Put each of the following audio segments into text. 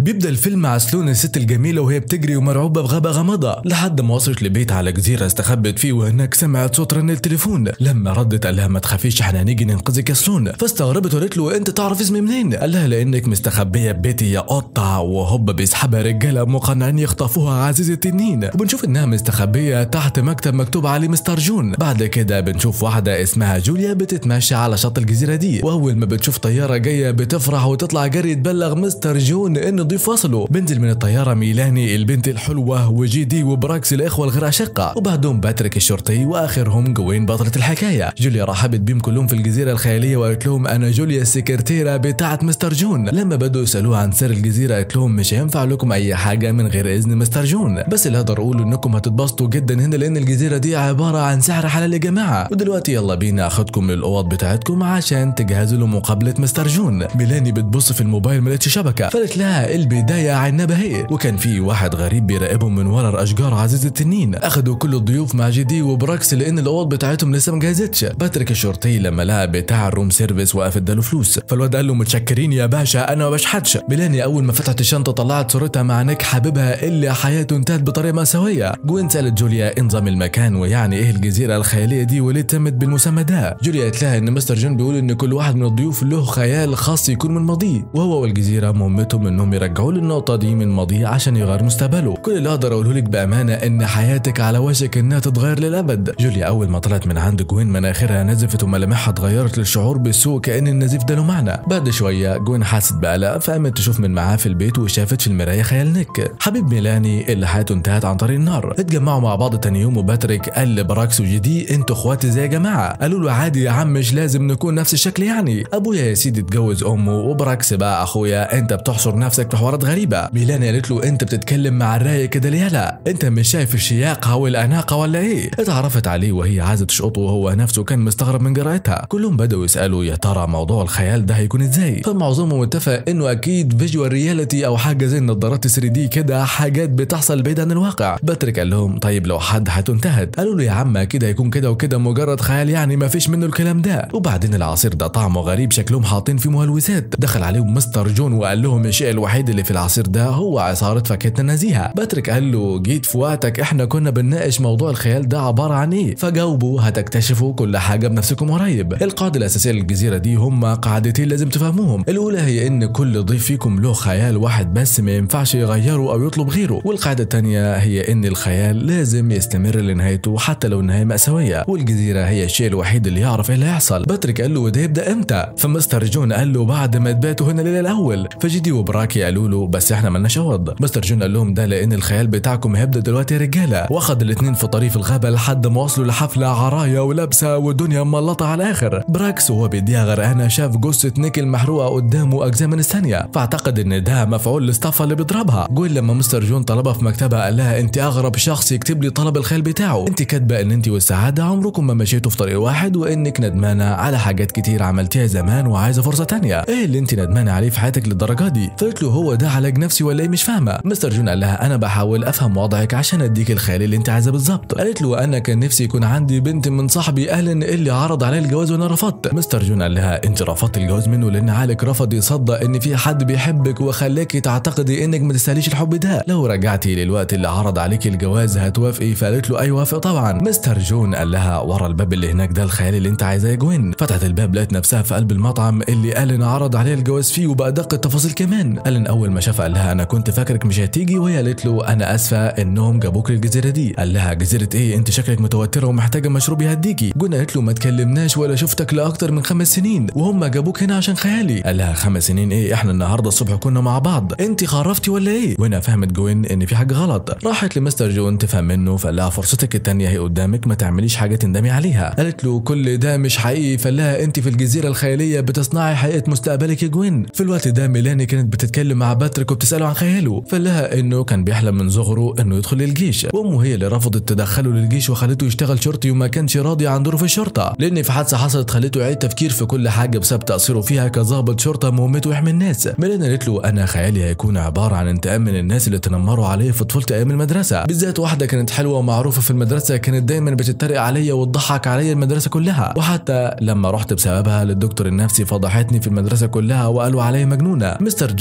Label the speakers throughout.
Speaker 1: بيبدا الفيلم مع سلون الست الجميله وهي بتجري ومرعوبه بغابه غامضه لحد ما وصلت لبيت على جزيره استخبت فيه وهناك سمعت صوت رن التليفون لما ردت قال لها ما تخافيش احنا هنيجي ننقذك يا سلون فاستغربت وقالت له انت تعرف اسمي منين قال لها لانك مستخبيه ببيتي يا قطه وهوب بيسحبها رجاله مقنعين يخطفوها عزيز التنين وبنشوف انها مستخبيه تحت مكتب مكتوب عليه مستر جون بعد كده بنشوف واحده اسمها جوليا بتتمشى على شط الجزيره دي واول ما بتشوف طياره جايه بتفرح وتطلع جري تبلغ مستر جون ان الضيوف وصلوا بنزل من الطياره ميلاني البنت الحلوه وجي دي وبراكس الاخوه الغير اشقه وبعدهم باتريك الشرطي واخرهم جوين بطله الحكايه جوليا رحبت بيهم كلهم في الجزيره الخياليه وقالت لهم انا جوليا السكرتيره بتاعه مستر جون لما بدوا يسالوها عن سر الجزيره قالت لهم مش هينفع لكم اي حاجه من غير اذن مستر جون بس اللي اقدر اقوله انكم هتتبسطوا جدا هنا لان الجزيره دي عباره عن سحر حلال يا جماعه ودلوقتي يلا بينا اخدكم للاوض بتاعتكم عشان تجهزوا لمقابله مستر جون ميلاني بتبص في الموبايل ما لقتش شبكه فقالت لها البدايه عنبه اهي وكان في واحد غريب بيراقبهم من ورا الاشجار عزيز التنين اخدوا كل الضيوف مع جي دي وبراكس لان الاوض بتاعتهم لسه ما جهزتش باتريك الشرطي لما لقى بتاع الروم سيرفيس وقف اداله فلوس فالواد قال له متشكرين يا باشا انا ما بشحتش ميلاني اول ما فتحت الشنطه طلعت صورتها مع نيك حبيبها اللي حياته انتهت بطريقه مأساويه جوين سالت جوليا إيه نظام المكان ويعني ايه الجزيره الخياليه دي وليه تمت بالمسمى ده جوليا قالت لها ان مستر جون بيقول ان كل واحد من الضيوف له خيال خاص يكون من ماضيه وهو والجزيره مهمتهم انهم يرجعوا له النقطه دي من ماضيه عشان يغير مستقبله كل اللي اقدر اقوله لك بامانه ان حياتك على وشك انها تتغير للابد جوليا اول ما طلعت من عند جوين مناخيرها نزفت وملامحها اتغيرت للشعور بالسوء كان النزيف ده له معنى بعد شويه جوين حست بقلق فقامت تشوف من معاه في البيت وشافت في المرايه خيال نيك حبيب ميلاني اللي حياته انتهت عن طريق النار اتجمعوا مع بعض تاني يوم وباتريك قال لبراكس وجدي انتوا اخواتي زي يا جماعه قالوا له عادي يا عم مش لازم نكون نفس الشكل يعني ابويا يا سيدي اتجوز امه وبراكس بقى اخويا انت بتحصر نفسك في حوارات غريبه ميلاني قالت له انت بتتكلم مع الرايه كده ليه لا انت مش شايف الشياقه والاناقه ولا ايه اتعرفت عليه وهي عايزه تشقطه وهو نفسه كان مستغرب من جرأتها كلهم بدأوا يسالوا يا ترى موضوع الخيال ده هيكون ازاي فمعظمهم اتفق انه اكيد فيجوال رياليتي او حاجه زي النظارات 3 دي كده حاجات بتحصل بعيد عن الواقع باتريك قال لهم طيب لو حد حياته انتهت قالوا له يا عم اكيد هيكون كده وكده مجرد خيال يعني ما فيش منه الكلام ده وبعدين العصير ده طعمه غريب شكلهم حاطين فيه مهلوسات دخل عليهم مستر جون وقال لهم الشيء الوحيد اللي في العصير ده هو عصارة فاكهتنا النزيهة باتريك قال له جيت في وقتك احنا كنا بنناقش موضوع الخيال ده عبارة عن ايه فجاوبوا هتكتشفوا كل حاجة بنفسكم قريب القاعدة الأساسية للجزيرة دي هم قاعدتين لازم تفهموهم الأولى هي إن كل ضيف فيكم له خيال واحد بس ما ينفعش يغيره أو يطلب غيره والقاعدة الثانية هي إن الخيال لازم يستمر لنهايته حتى لو النهاية مأساوية والجزيرة هي الشيء الوحيد اللي يعرف ايه اللي هيحصل باتريك قال له وده يبدأ امتى فمستر جون قال له بعد ما تباتوا هنا الليلة الأول فجدي وبراكي قالوا له بس احنا مالناش اوض مستر جون قال لهم ده لأن الخيال بتاعكم هيبدأ دلوقتي يا رجالة واخد الاتنين في طريق الغابة لحد ما وصلوا لحفلة عرايا ولابسة والدنيا ملطة على الآخر براكس وهو بيديها غرقانة شاف جثة نيكل محروقة قدامه أجزاء من الثانية فاعتقد إن ده مفعول الاستافا اللي بيضربها جوين لما مستر جون طلبها في مكتبها قال لها أنت أغرب شخص يكتب لي طلب الخيال بتاعه أنت كاتبة إن أنت والسعادة عمركم ما مشيتوا في طريق واحد وإنك ندمانة على حاجات كتير عملتيها زمان وعايزة فرصة تانية إيه اللي أنت ندمانة عليه في حياتك للدرجة دي فقلت له هو ده علاج نفسي ولا إيه مش فاهمة مستر جون قال لها أنا بحاول أفهم وضعك عشان أديك الخيال اللي أنت عايزاه بالظبط قالت له أنا كان نفسي يكون عندي بنت من صاحبي أهلن اللي عرض علي الجواز وأنا رفضت مستر جون قال لها أنت رفضت الجواز منه لأن عقلك رفض يصدق إن في حد بيحبك وخلاكي تعتقدي إنك ما تستاهليش الحب ده لو رجعتي للوقت اللي عرض عليك الجواز هتوافقي فقالت له أيوة وافق طبعا مستر جون قال لها ورا الباب اللي هناك ده الخيال اللي أنت عايزاه يا جوين فتحت الباب لقت نفسها في قلب المطعم اللي ألين عرض عليها الجواز فيه وبأدق التفاصيل كمان ألين أول ما شافها قال لها أنا كنت فاكرك مش هتيجي وهي قالت له أنا آسفة إنهم جابوك للجزيرة دي قال لها جزيرة إيه أنت شكلك متوترة ومحتاجة مشروب يهديكي جون قالت له ما تكلمناش ولا شفتك لأكتر من خمس سنين وهم جابوك هنا عشان خيالي قال لها خمس سنين إيه إحنا النهاردة الصبح كنا مع بعض أنت خرفتي ولا إيه وهنا فهمت جوين إن في حاجة غلط راحت لمستر جون تفهم منه فقال لها فرصتك التانية هي قدامك ما تعمليش حاجة تندمي عليها قالت له كل ده مش حقيقي فقال لها انت في الجزيره الخياليه بتصنعي حقيقه مستقبلك يا جوين في الوقت ده ميلاني كانت بتتكلم مع باتريك وبتساله عن خياله فقال لها انه كان بيحلم من صغره انه يدخل الجيش وامه هي اللي رفضت تدخله للجيش وخلته يشتغل شرطي وما كانش راضي عن دوره في الشرطه لان في حادثه حصلت خلته يعيد تفكير في كل حاجه بسبب تاثيره فيها كظابط شرطه مهمته يحمي الناس ميلاني قالت له انا خيالي هيكون عباره عن انتقام من الناس اللي تنمروا عليه في طفولتي ايام المدرسه بالذات واحده كانت حلوه ومعروفه في المدرسه كانت دايما بتتريق عليا وتضحك عليا المدرسه كلها وحتى لما رحت بسببها للدكتور النفسي فضحتني في المدرسه كلها وقالوا عليا مجنونه مستر جون جه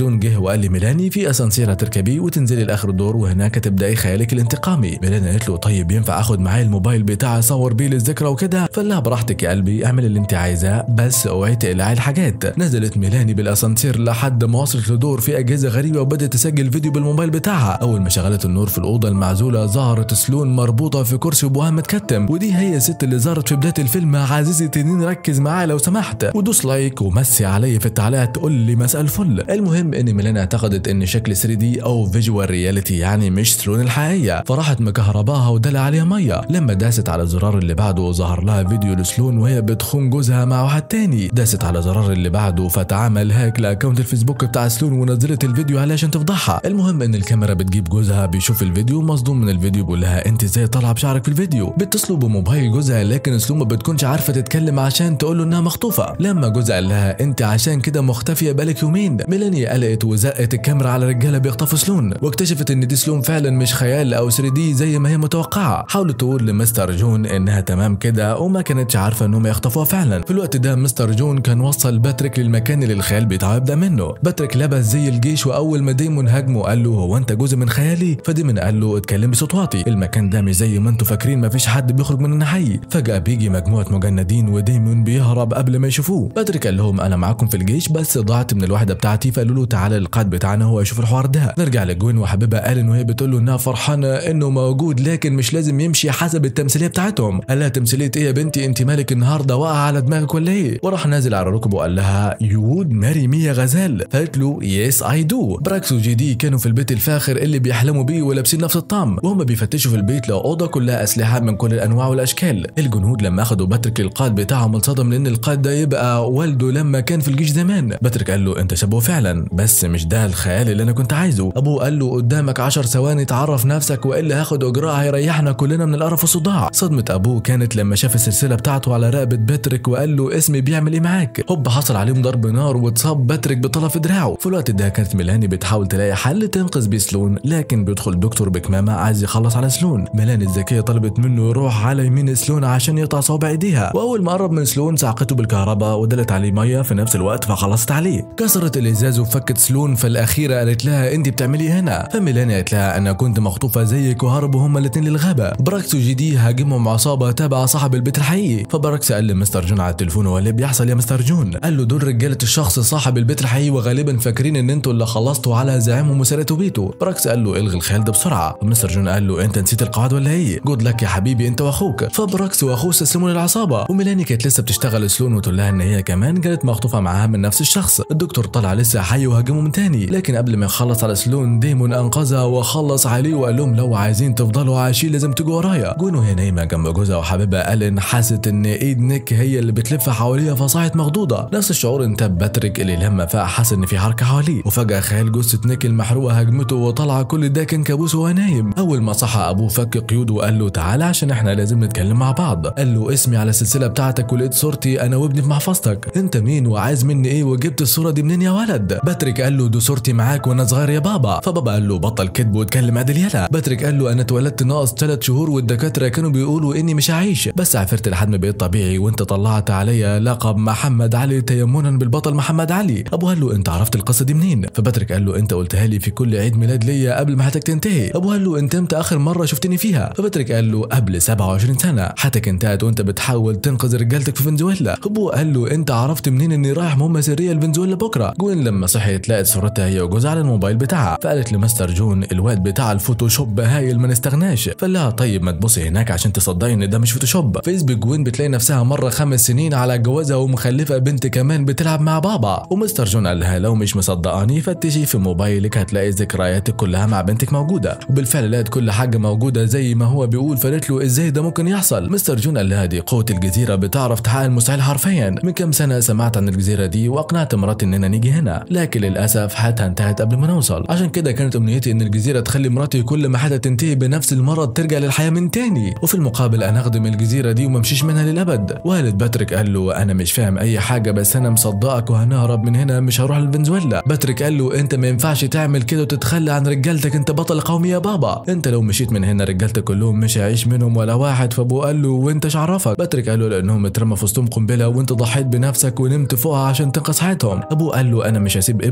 Speaker 1: وقال لي ميلاني في اسانسير هتركبيه وتنزلي لاخر الدور وهناك تبداي خيالك الانتقامي ميلاني قالت له طيب ينفع اخد معايا الموبايل بتاعي اصور بيه للذكرى وكده فقال لها براحتك يا قلبي اعمل اللي انت عايزاه بس اوعي تقلعي الحاجات نزلت ميلاني بالاسانسير لحد ما وصلت لدور في اجهزه غريبه وبدات تسجل فيديو بالموبايل بتاعها اول ما شغلت النور في الاوضه المعزوله ظهرت سلون مربوطه في كرسي وبوها متكتم ودي هي الست اللي ظهرت في بدايه الفيلم عزيزي تنين ركز معايا لو سمحت ودوس لايك ومسي علي في التعليقات تقول لي مساء الفل المهم ان ميلاني اعتقدت ان شكل 3 دي او فيجوال رياليتي يعني مش سلون الحقيقيه فراحت مكهرباها ودلع عليها ميه لما داست على الزرار اللي بعده ظهر لها فيديو لسلون وهي بتخون جوزها مع واحد تاني داست على الزرار اللي بعده فتعمل هاك لاكونت الفيسبوك بتاع سلون ونزلت الفيديو عليه عشان تفضحها المهم ان الكاميرا بتجيب جوزها بيشوف الفيديو مصدوم من الفيديو بيقول لها انت ازاي طالعه بشعرك في الفيديو بتصلوا بموبايل جوزها لكن سلون ما بتكونش عارفه تتكلم عشان تقول له انها مخطوفه لما جوزها قال لها انت عشان كده مختفيه بقالك يومين ميلاني قلقت وزقت الكاميرا على رجاله بيخطفوا سلون واكتشفت ان دي سلون فعلا مش خيال او 3 دي زي ما هي متوقعه حاولت تقول لمستر جون انها تمام كده وما كانتش عارفه انهم يخطفوها فعلا في الوقت ده مستر جون كان وصل باتريك للمكان اللي الخيال بتاعه يبدا منه باتريك لبس زي الجيش واول ما ديمون هاجمه قال له هو انت جزء من خيالي فديمون قال له اتكلم بصوت واطي المكان ده مش زي ما انتوا فاكرين ما فيش حد بيخرج من حي فجاه بيجي مجموعه مجندين وديمون بيهرب قبل ما يشوفوه باتريك قال لهم انا معاكم في الجيش بس ضاعت من الوحده بتاعتي فقالوا له تعالى للقائد بتاعنا هو يشوف الحوار ده نرجع لجوين وحبيبها قالن وهي بتقول له انها فرحانه انه موجود لكن مش لازم يمشي حسب التمثيليه بتاعتهم قال لها تمثيليه ايه يا بنتي انت مالك النهارده واقعه على دماغك ولا ايه وراح نازل على ركبه وقال لها يو وود ماري ميا غزال فقالت له يس اي دو براكس وجي دي كانوا في البيت الفاخر اللي بيحلموا بيه ولابسين نفس الطعم وهم بيفتشوا في البيت لقوا اوضه كلها اسلحه من كل الانواع والاشكال الجنود لما اخدوا باتريك القائد بتاعهم انصدم لان القائد ده يبقى والده لما كان في الجيش زمان باتريك قال له انت شبهه فعلا بس مش ده الخيال اللي انا كنت عايزه ابوه قال له قدامك 10 ثواني تعرف نفسك والا هاخد اجراء هيريحنا كلنا من القرف والصداع صدمه ابوه كانت لما شاف السلسله بتاعته على رقبه باتريك وقال له اسمي بيعمل ايه معاك هوب حصل عليهم ضرب نار واتصاب باتريك بطرف دراعه في الوقت ده كانت ميلاني بتحاول تلاقي حل تنقذ بيه سلون لكن بيدخل دكتور بكمامه عايز يخلص على سلون ميلاني الذكيه طلبت منه يروح على يمين سلون عشان يقطع صوابع ايديها واول ما قرب من سلون سعقته بالكهرباء ودلت عليه ميه في نفس الوقت فخلصت عليه كسرت الازاز وفكت سلون فالاخيره قالت لها انت بتعملي إيه هنا فميلاني قالت لها انا كنت مخطوفه زيك وهربوا هما الاثنين للغابه براكس وجي دي هاجمهم عصابه تابعه صاحب البيت الحقيقي فبراكس قال لمستر جون على التليفون هو اللي بيحصل يا مستر جون قال له دول رجاله الشخص صاحب البيت الحقيقي وغالبا فاكرين ان انتوا اللي خلصتوا على زعيمهم وسرقتوا بيته براكس قال له الغي الخيال ده بسرعه مستر جون قال له انت نسيت القواعد ولا ايه جود لك يا حبيبي انت واخوك فبراكس واخوه استسلموا للعصابه وميلاني كانت لسه بتشتغل سلون وتقول لها ان هي كمان كانت مخطوفه معاها من نفس الشخص الدكتور طلع لسه حي وهاجمه من تاني لكن قبل ما يخلص على سلون ديمون انقذها وخلص عليه وقال لهم لو عايزين تفضلوا عايشين لازم تجوا ورايا جون وهي نايمه جنب جوزها وحبيبها الين حست ان ايد نيك هي اللي بتلف حواليها فصاحت مخضوضه نفس الشعور انتاب باتريك اللي لما فاق حس ان في حركه حواليه وفجاه خيال جثه نيك المحروقه هجمته وطلع كل ده كان كابوس وهو نايم اول ما صحى ابوه فك قيوده وقال له تعالى عشان احنا لازم نتكلم مع بعض قال له اسمي على السلسله بتاعتك ولقيت صورتي انا وابني في محفظتك انت مين وعايز مني ايه وجبت الصوره دي منين يا ولد باتريك قال له دي صورتي معاك وانا صغير يا بابا فبابا قال له بطل كذب واتكلم عدل يلا باتريك قال له انا اتولدت ناقص ثلاث شهور والدكاتره كانوا بيقولوا اني مش هعيش بس عفرت لحد ما بقيت طبيعي وانت طلعت عليا لقب محمد علي تيمنا بالبطل محمد علي ابو قال له انت عرفت القصه دي منين فباتريك قال له انت قلتها لي في كل عيد ميلاد ليا قبل ما حياتك تنتهي ابو قال له انت امتى اخر مره شفتني فيها فباتريك قال له قبل 27 سنه حياتك انتهت وانت بتحاول تنقذ رجالتك في فنزويلا ابو قال له انت عرفت منين اني رايح مهمه سريه لفنزويلا بكره جوين لما صحيت لقت صورتها هي وجوزها على الموبايل بتاعها فقالت لمستر جون الواد بتاع الفوتوشوب هايل ما نستغناش فقال لها طيب ما تبصي هناك عشان تصدقي ان ده مش فوتوشوب فيسبوك جوين بتلاقي نفسها مره خمس سنين على جوازها ومخلفه بنت كمان بتلعب مع بابا ومستر جون قال لها لو مش مصدقاني فتشي في موبايلك هتلاقي ذكرياتك كلها مع بنتك موجوده وبالفعل لقت كل حاجه موجوده زي ما هو بيقول فقالت له ازاي ده ممكن يحصل مستر جون قال لها دي قوه الجزيره بتعرف تحقق المستحيل حرفيا من كام سنه سمعت عن الجزيره دي واقنعت مراتي اننا نيجي هنا لكن للاسف حياتها انتهت قبل ما نوصل عشان كده كانت امنيتي ان الجزيره تخلي مراتي كل ما حياتها تنتهي بنفس المرض ترجع للحياه من تاني وفي المقابل انا اخدم الجزيره دي وما امشيش منها للابد والد باتريك قال له انا مش فاهم اي حاجه بس انا مصدقك وهنهرب من هنا مش هروح لفنزويلا باتريك قال له انت ما ينفعش تعمل كده وتتخلى عن رجالتك انت بطل قومي يا بابا انت لو مشيت من هنا رجالتك كلهم مش هيعيش منهم ولا واحد فابوه قال له وانت ايش عرفك باتريك قال له لانهم اترمى في وسطهم قنبله وانت ضحيت بنفسك ونمت فوقها عشان تنقذ حياتهم ابوه قال له انا مش هسيب ابني يتربى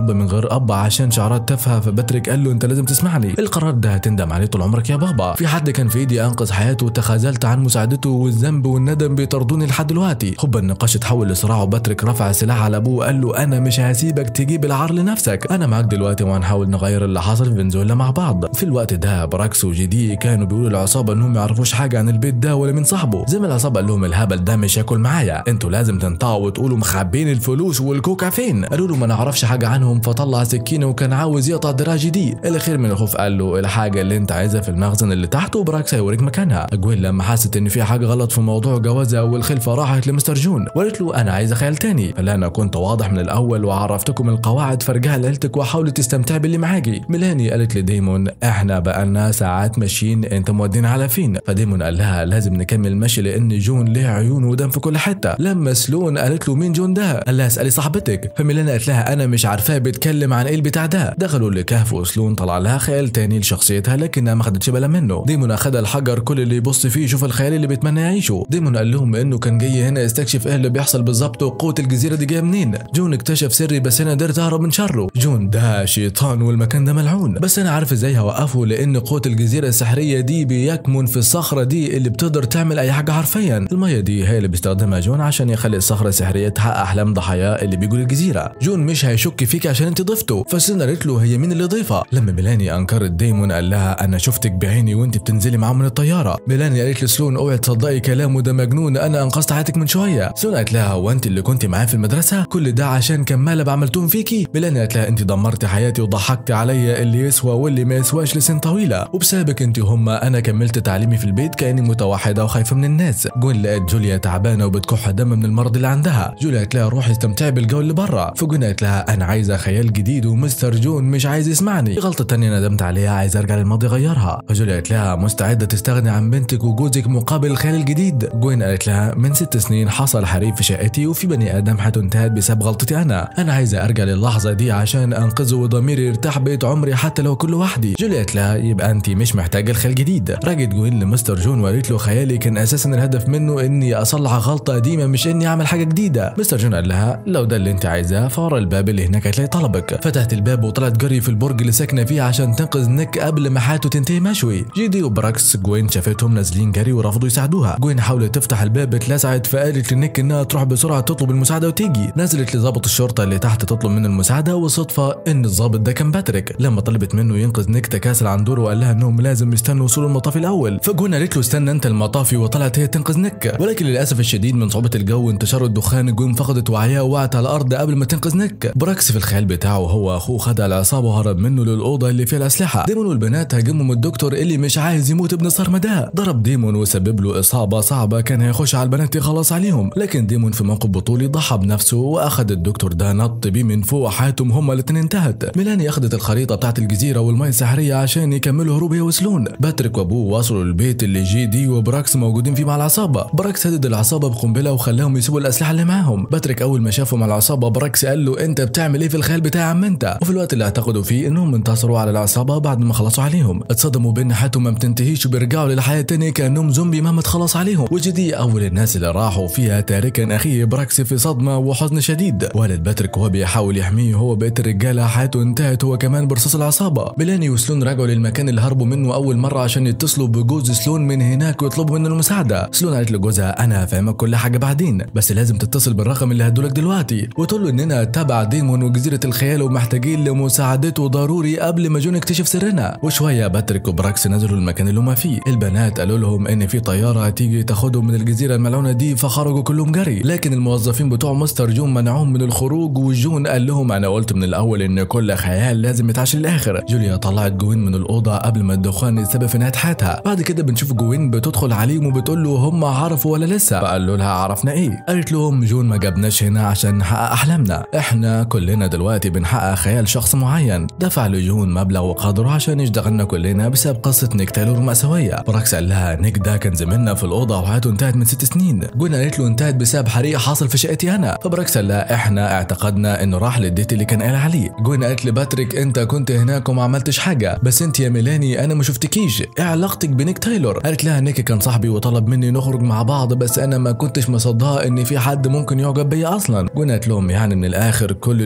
Speaker 1: اب من غير اب عشان شعارات تافهه فباتريك قال له انت لازم تسمعني القرار ده هتندم عليه طول عمرك يا بابا في حد كان في ايدي انقذ حياته وتخاذلت عن مساعدته والذنب والندم بيطردوني لحد دلوقتي هوبا النقاش اتحول لصراع وباتريك رفع سلاح على ابوه وقال له انا مش هسيبك تجيب العار لنفسك انا معاك دلوقتي وهنحاول نغير اللي حصل في فنزويلا مع بعض في الوقت ده براكس وجدي كانوا بيقولوا للعصابه انهم ما يعرفوش حاجه عن البيت ده ولا من صاحبه زي ما العصابه قال لهم الهبل ده مش هياكل معايا انتوا لازم تنطقوا وتقولوا مخبين الفلوس والكوكا فين قالوا له ما نعرفش حاجه عنهم فطلع سكينه وكان عاوز يقطع دراع جدي الاخير من الخوف قال له الحاجه اللي انت عايزها في المخزن اللي تحت وبراكس هيوريك مكانها جوين لما حست ان في حاجه غلط في موضوع جوازها والخلفه راحت لمستر جون وقالت له انا عايزه خيال تاني فلا انا كنت واضح من الاول وعرفتكم القواعد فرجعها لعيلتك وحاولي تستمتعي باللي معاكي ميلاني قالت لديمون احنا بقالنا ساعات ماشيين انت مودينا على فين فديمون قال لها لازم نكمل مشي لان جون ليه عيون ودم في كل حته لما سلون قالت له مين جون ده قال لها اسالي صاحبتك فميلاني قالت لها انا مش عارفاه بيتكلم عن ايه البتاع ده دخلوا لكهف وسلون طلع لها خيال تاني لشخصيتها لكنها ما خدتش بالها منه ديمون اخد الحجر كل اللي يبص فيه يشوف الخيال اللي بيتمنى يعيشه ديمون قال لهم انه كان جاي هنا يستكشف ايه اللي بيحصل بالظبط وقوه الجزيره دي جايه منين جون اكتشف سري بس انا قدرت اهرب من شره جون ده شيطان والمكان ده ملعون بس انا عارف ازاي هوقفه لان قوه الجزيره السحريه دي بيكمن في الصخره دي اللي بتقدر تعمل اي حاجه حرفيا الميه دي هي اللي بيستخدمها جون عشان يخلي الصخره السحريه تحقق احلام ضحاياه اللي بيجوا للجزيره جون مش هيشك فيك عشان انت ضيفته فسين قالت له هي مين اللي ضيفها لما ميلاني انكرت ديمون قال لها انا شفتك بعيني وانت بتنزلي معاه من الطياره ميلاني قالت لسلون اوعي تصدقي كلامه ده مجنون انا انقذت حياتك من شويه سلون قالت لها هو انت اللي كنت معاه في المدرسه كل ده عشان كم مقلب عملتوهم فيكي ميلاني قالت لها انت دمرتي حياتي وضحكتي عليا اللي يسوى واللي ما يسواش لسن طويله وبسببك انت هما انا كملت تعليمي في البيت كاني متوحده وخايفه من الناس جون لقت جوليا تعبانه وبتكح دم من المرض اللي عندها جوليا قالت لها روحي استمتعي بالجو اللي بره فجون قالت لها انا عايزه خيال جديد ومستر جون مش عايز يسمعني في غلطه تانية ندمت عليها عايز ارجع للماضي اغيرها فجوليا قالت لها مستعده تستغني عن بنتك وجوزك مقابل الخيال الجديد جوين قالت لها من ست سنين حصل حريق في شقتي وفي بني ادم انتهت بسبب غلطتي انا انا عايزه ارجع للحظه دي عشان انقذه وضميري يرتاح بقيت عمري حتى لو كل وحدي جوليا قالت لها يبقى انت مش محتاجه الخيال جديد راجت جوين لمستر جون وقالت له خيالي كان اساسا الهدف منه اني اصلح غلطه قديمه مش اني اعمل حاجه جديده مستر جون قال لها لو ده اللي انت عايزاه فورا الباب اللي هناك هتلاقي طلبك فتحت الباب وطلعت جري في البرج اللي ساكنه فيه عشان تنقذ نيك قبل ما حياته تنتهي مشوي جيدي وبراكس جوين شافتهم نازلين جري ورفضوا يساعدوها جوين حاولت تفتح الباب اتلسعت فقالت لنيك انها تروح بسرعه تطلب المساعده وتيجي نزلت لضابط الشرطه اللي تحت تطلب منه المساعده وصدفه ان الضابط ده كان باتريك لما طلبت منه ينقذ نيك تكاسل عن دوره وقال لها انهم لازم يستنوا وصول المطاف الاول فجون قالت له استنى انت المطافي وطلعت هي تنقذ نيك ولكن للاسف الشديد من صعوبه الجو وانتشار الدخان جون فقدت وعيها ووقعت على الارض قبل ما تنقذ نيك براكس في الخيال بتاعه هو واخوه خدع العصابه وهرب منه للاوضه اللي فيها الاسلحه ديمون والبنات هاجموا من الدكتور اللي مش عايز يموت ابن صرمة ده ضرب ديمون وسبب له اصابه صعبه كان هيخش على البنات يخلص عليهم لكن ديمون في موقف بطولي ضحى بنفسه واخد الدكتور ده نط بيه من فوق حياتهم هما الاتنين انتهت ميلاني اخدت الخريطه بتاعت الجزيره والميه السحريه عشان يكملوا هروب هي وسلون باتريك وابوه وصلوا البيت اللي جي دي وبراكس موجودين فيه مع العصابه براكس هدد العصابه بقنبله وخلاهم يسيبوا الاسلحه اللي معاهم باتريك اول ما شافوا مع العصابه براكس قال له انت بتعمل ايه في الخيال بتاعي يا عم انت وفي الوقت اللي اعتقدوا فيه انهم انتصروا على العصابه بعد ما خلصوا عليهم اتصدموا بان حياتهم ما بتنتهيش وبيرجعوا للحياه تاني كانهم زومبي مهما تخلص عليهم وجدي اول الناس اللي راحوا فيها تاركا اخيه براكس في صدمه وحزن شديد والد باتريك وهو بيحاول يحميه هو بقيه الرجاله حياته انتهت هو كمان برصاص العصابه بيلاني وسلون رجعوا للمكان اللي هربوا منه اول مره عشان يتصلوا بجوز سلون من هناك ويطلبوا منه المساعده سلون قالت لجوزها انا هفهمك كل حاجه بعدين بس لازم تتصل بالرقم اللي هدولك دلوقتي وتقول له اننا تبع ديمون وجزيره الخيال ومحتاجين لمساعدته ضروري قبل ما جون يكتشف سرنا وشويه باتريك وبراكس نزلوا المكان اللي هما فيه البنات قالوا لهم ان في طياره هتيجي تاخدهم من الجزيره الملعونه دي فخرجوا كلهم جري لكن الموظفين بتوع مستر جون منعوهم من الخروج وجون قال لهم انا قلت من الاول ان كل خيال لازم يتعاش للاخر جوليا طلعت جوين من الاوضه قبل ما الدخان يتسبب في نهايه حياتها بعد كده بنشوف جوين بتدخل عليهم وبتقول له هم عرفوا ولا لسه فقالوا لها عرفنا ايه قالت لهم جون ما جابناش هنا عشان نحقق احلامنا احنا كلنا دلوقتي بنحقق خيال شخص معين دفع لجون مبلغ وقدره عشان يشتغلنا كلنا بسبب قصه نيك تايلور المأساوية براكس قال لها نيك ده كان زميلنا في الأوضة وحياته انتهت من ست سنين جون قالت له انتهت بسبب حريق حاصل في شقتي أنا فبراكس قال لها احنا اعتقدنا انه راح للديت اللي كان قال عليه جون قالت لباتريك انت كنت هناك وما عملتش حاجة بس انت يا ميلاني انا ما شفتكيش ايه علاقتك بنيك تايلور قالت لها نيك كان صاحبي وطلب مني نخرج مع بعض بس انا ما كنتش مصدقه ان في حد ممكن يعجب بيا اصلا جون قالت لهم يعني من الاخر كل اللي جم في الطيارة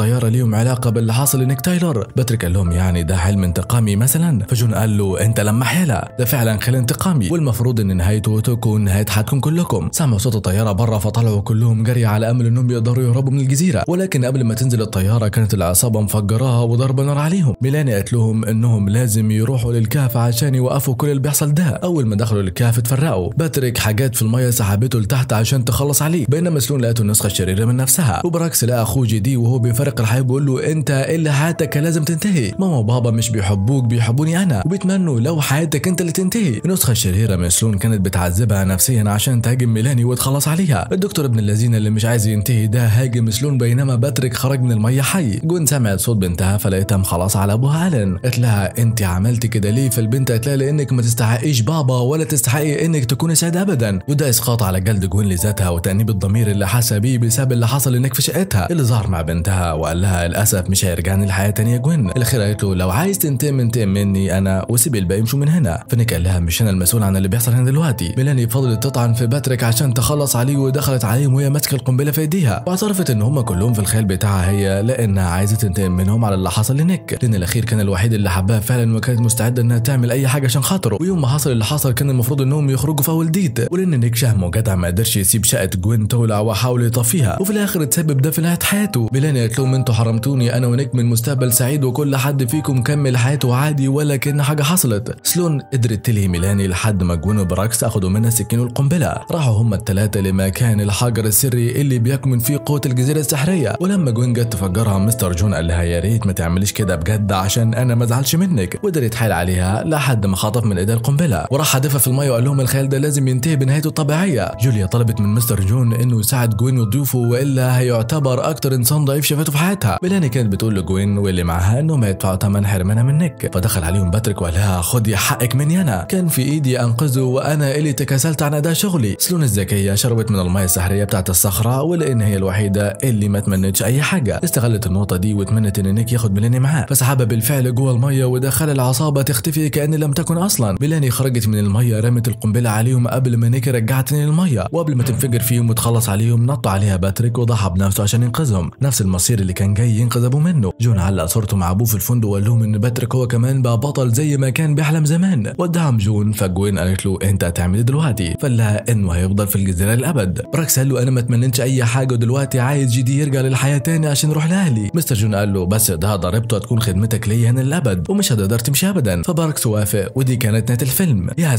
Speaker 1: الطياره ليهم علاقه باللي حاصل لنيك تايلر باتريك قال لهم يعني ده حلم انتقامي مثلا فجون قال له انت لما حيلا ده فعلا خيال انتقامي والمفروض ان نهايته تكون نهايه حياتكم كلكم سمعوا صوت الطياره بره فطلعوا كلهم جري على امل انهم يقدروا يهربوا من الجزيره ولكن قبل ما تنزل الطياره كانت العصابه مفجراها وضرب نار عليهم ميلاني قالت لهم انهم لازم يروحوا للكهف عشان يوقفوا كل اللي بيحصل ده اول ما دخلوا الكهف اتفرقوا باتريك حاجات في الميه سحبته لتحت عشان تخلص عليه بينما سلون لقته النسخه الشريره من نفسها وبراكس لقى اخوه جي دي وهو بيفرق الحياه بيقول له انت اللي حياتك لازم تنتهي ماما وبابا مش بيحبوك بيحبوني انا وبيتمنوا لو حياتك انت اللي تنتهي النسخه الشريره من سلون كانت بتعذبها نفسيا عشان تهاجم ميلاني وتخلص عليها الدكتور ابن الذين اللي مش عايز ينتهي ده هاجم سلون بينما باتريك خرج من الميه حي جون سمعت صوت بنتها فلقيتها مخلص على ابوها الن قالت لها انت عملتي كده ليه فالبنت قالت لها لانك ما تستحقيش بابا ولا تستحقي انك تكوني سعيده ابدا وده اسقاط على جلد جوين لذاتها وتانيب الضمير اللي حاسه بيه بسبب اللي حصل هناك في شقتها اللي ظهر مع بنتها وقال لها للاسف مش هيرجعني الحياه تاني يا جوين الاخير قالت له لو عايز تنتقم انتقم مني انا وسيبي الباقي يمشوا من هنا فنيك قال لها مش انا المسؤول عن اللي بيحصل هنا دلوقتي ميلاني فضلت تطعن في باتريك عشان تخلص عليه ودخلت عليهم وهي ماسكه القنبله في ايديها واعترفت ان هم كلهم في الخيال بتاعها هي لانها عايزه تنتقم منهم على اللي حصل لنيك لان الاخير كان الوحيد اللي حبها فعلا وكانت مستعده انها تعمل اي حاجه عشان خاطره ويوم ما حصل اللي حصل كان المفروض انهم يخرجوا في اول ديت ولان نيك شهم وجدع ما قدرش يسيب شقه جوين تولع وحاول يطفيها وفي الاخر اتسبب ده في نهايه حياته ميلاني قالت لهم انتوا حرمتوني انا ونيك من مستقبل سعيد وكل حد فيكم كمل حياته عادي ولا كان حاجه حصلت سلون قدرت تلهي ميلاني لحد ما جوين وبراكس اخدوا منها السكين والقنبله راحوا هما الثلاثه لمكان الحجر السري اللي بيكمن فيه قوه الجزيره السحريه ولما جوين جت تفجرها مستر جون قال لها يا ريت ما تعمليش كده بجد عشان انا ما ازعلش منك وقدر يتحايل عليها لحد ما خطف من ايديها القنبله وراح حدفها في الميه وقال لهم الخيال ده لازم ينتهي بنهايته الطبيعيه جوليا طلبت من مستر جون انه يساعد جوين وضيوفه والا هيعتبر اكتر انسان ضعيف شافته في حياتها ميلاني كانت بتقول لجوين واللي معاها انهم هيدفعوا ثمن حرمانها من نيك فدخل عليهم باتريك وقال لها خدي حقك مني انا كان في ايدي انقذه وانا اللي تكاسلت عن اداء شغلي سلون الذكيه شربت من الميه السحريه بتاعت الصخره ولان هي الوحيده اللي ما تمنتش اي حاجه استغلت النقطه دي وتمنت ان نيك ياخد ميلاني معاه فسحبها بالفعل جوه الميه ودخل العصابه تختفي كان لم تكن اصلا ميلاني خرجت من الميه رمت القنبله عليهم قبل ما نيك رجعت تاني الميه وقبل ما تنفجر فيهم وتخلص عليهم نط عليها باتريك وضحى بنفسه عشان ينقذهم نفس المصير اللي كان جاي ينقذ ابوه منه جون علق صورته مع ابوه في الفندق وقال لهم ان باتريك هو كمان بقى بطل زي ما كان بيحلم زمان ودعم جون فجوين قالت له انت هتعمل ايه دلوقتي فقال لها انه هيفضل في الجزيره للابد براكس قال له انا ما اتمنيتش اي حاجه ودلوقتي عايز جي دي يرجع للحياه تاني عشان يروح لاهلي مستر جون قال له بس ده ضريبته هتكون خدمتك ليا هنا للابد ومش هتقدر تمشي ابدا فباركس وافق ودي كانت نهايه الفيلم يا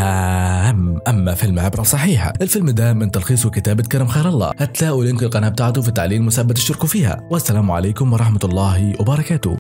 Speaker 1: سلام اما فيلم عبره صحيحه الفيلم ده من تلخيص وكتابه كرم خير الله هتلاقوا لينك القناه بتاعته في التعليق المثبت اشتركوا فيها والسلام عليكم ورحمه الله وبركاته